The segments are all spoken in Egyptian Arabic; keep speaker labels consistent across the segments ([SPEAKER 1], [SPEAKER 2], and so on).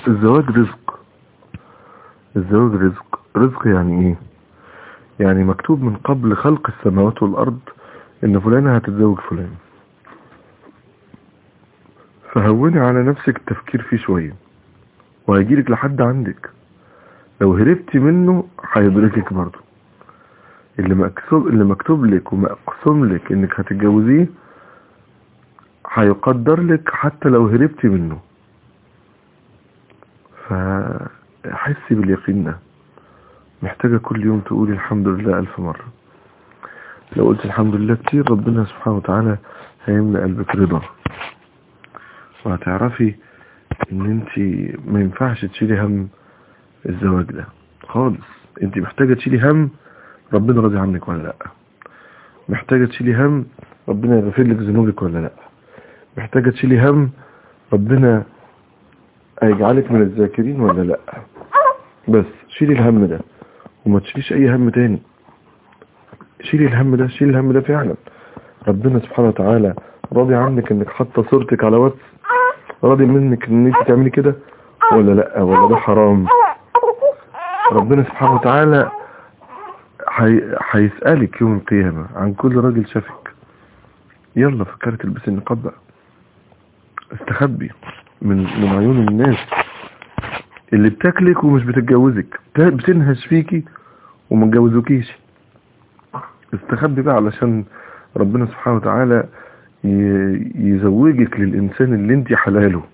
[SPEAKER 1] الزواج رزق الزواج رزق رزق يعني ايه يعني مكتوب من قبل خلق السماوات والارض ان فلانة هتتزوج فلان فهوني على نفسك التفكير فيه شوية وهيجيلك لحد عندك لو هربتي منه هيدركك برضه اللي مكتوب اللي مكتوب لك ومقسوم لك انك هتتجوزيه هيقدر لك حتى لو هربتي منه فحسي باليقين ده محتاجة كل يوم تقولي الحمد لله ألف مرة لو قلت الحمد لله كتير ربنا سبحانه وتعالى هيملأ قلبك رضا وهتعرفي ان انت ما ينفعش تشيلي هم الزواج ده خالص انت محتاجة تشيلي هم ربنا راضي عنك ولا لا محتاجة تشيلي هم ربنا يغفر لك ذنوبك ولا لا محتاجة تشيلي هم ربنا هيجعلك من الذاكرين ولا لا بس شيلي الهم ده وما تشيليش اي هم تاني شيلي الهم ده شيلي الهم ده فعلا ربنا سبحانه وتعالى راضي عنك انك حاطه صورتك على واتس راضي منك ان انت تعملي كده ولا لا ولا ده حرام ربنا سبحانه وتعالى هيسألك يوم القيامة عن كل راجل شافك يلا فكرت تلبسي النقاب بقى استخبي من من عيون الناس اللي بتاكلك ومش بتتجوزك بتنهش فيكي وما تجوزوكيش استخبي بقى علشان ربنا سبحانه وتعالى يزوجك للإنسان اللي انت حلاله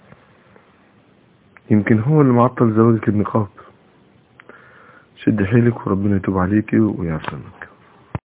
[SPEAKER 1] يمكن هو اللي معطل زواجك النقاب شد حيلك وربنا يتوب عليكي ويعفو